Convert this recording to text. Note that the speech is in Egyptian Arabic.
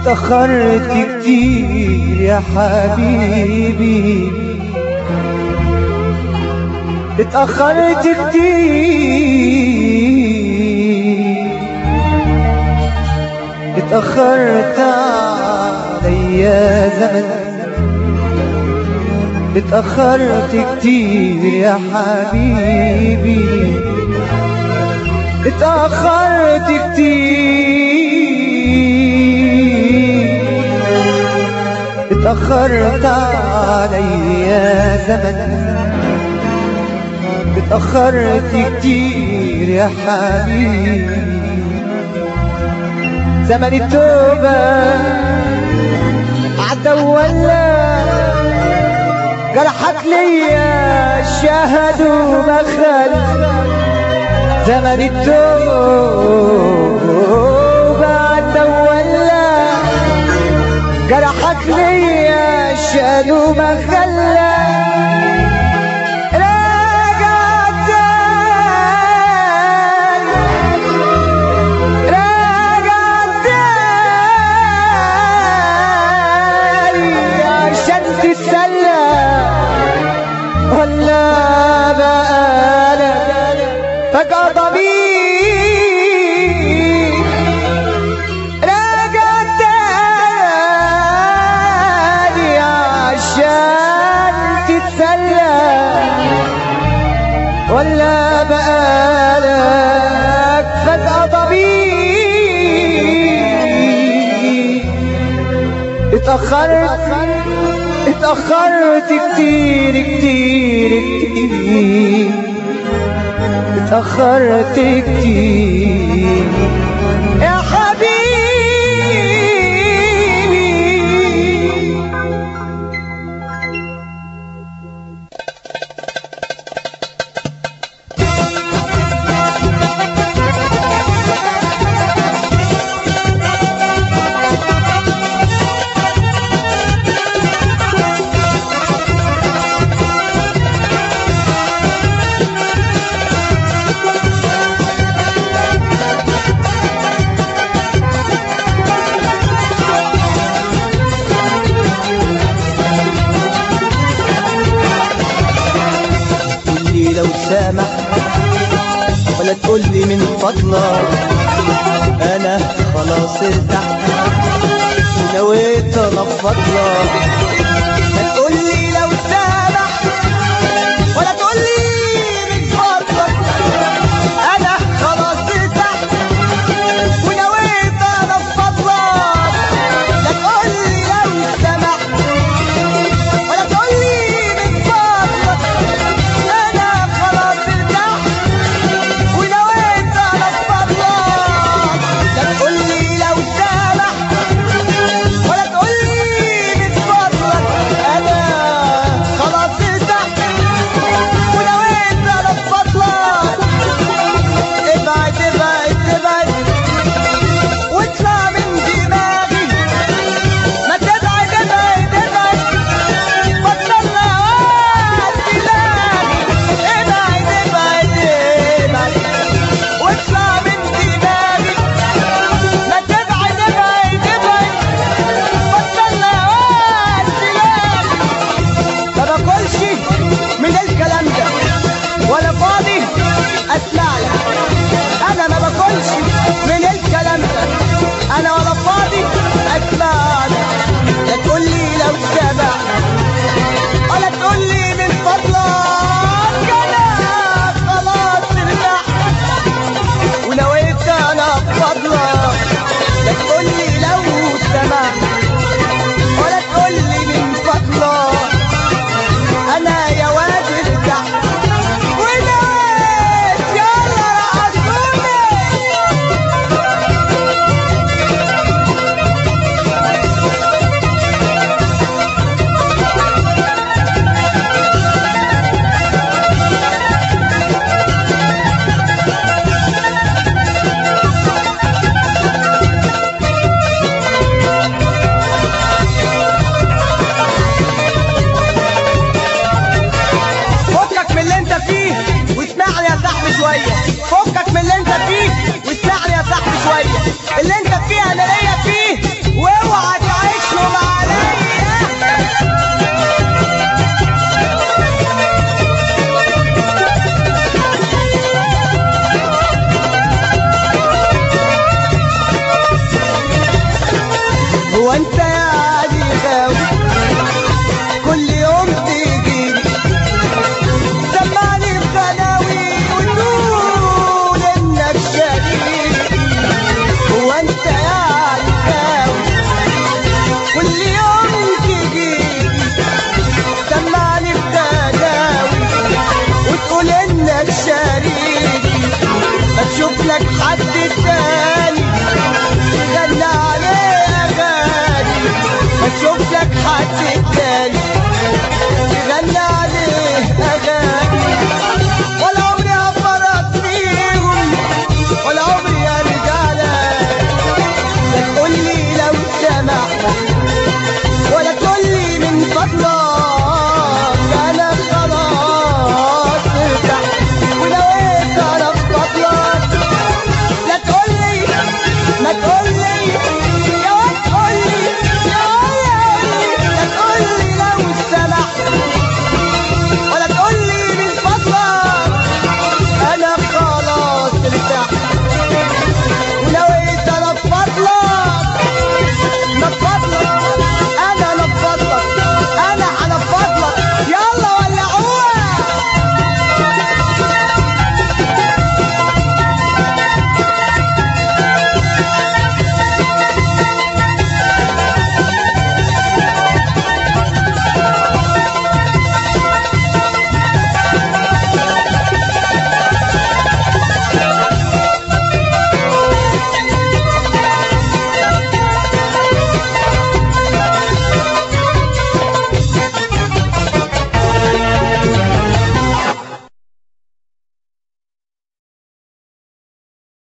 اتأخرت كتير يا حبيبي اتأخرت كتير اتأخرت عليا زمن اتأخرت كتير يا حبيبي اتأخرت كتير اتأخرت عليا زمن اتأخرت كتير يا حبيبي زمن التوبة عدى ولا جرحك ليا شهد ومخل زمن التوبة عدى ولا جرحك ليا شهد ومخل راجع تاني راجع تاني عشان تتسلى ولا بقالك فجأة ضمير راجع تاني عشان تتسلى ولا بقالك فجأة ضمير اتأخرت اتأخرت كتير كتير كتير اتأخرت كتير يا حبيبي قولي لو سامح ولا تقولي من فضلك انا خلاص ارتحت ونويت انفض لك ما تقولي لو سامح ولا تقولي من فضلك انا خلاص ارتحت ونويت انفض لك لا تقولي لو سامح ولا تقولي من فضلك انا خلاص ارتحت ونويت انفض لك لا تقولي لو سامح ولا تقولي من فضلك حد تاني غنى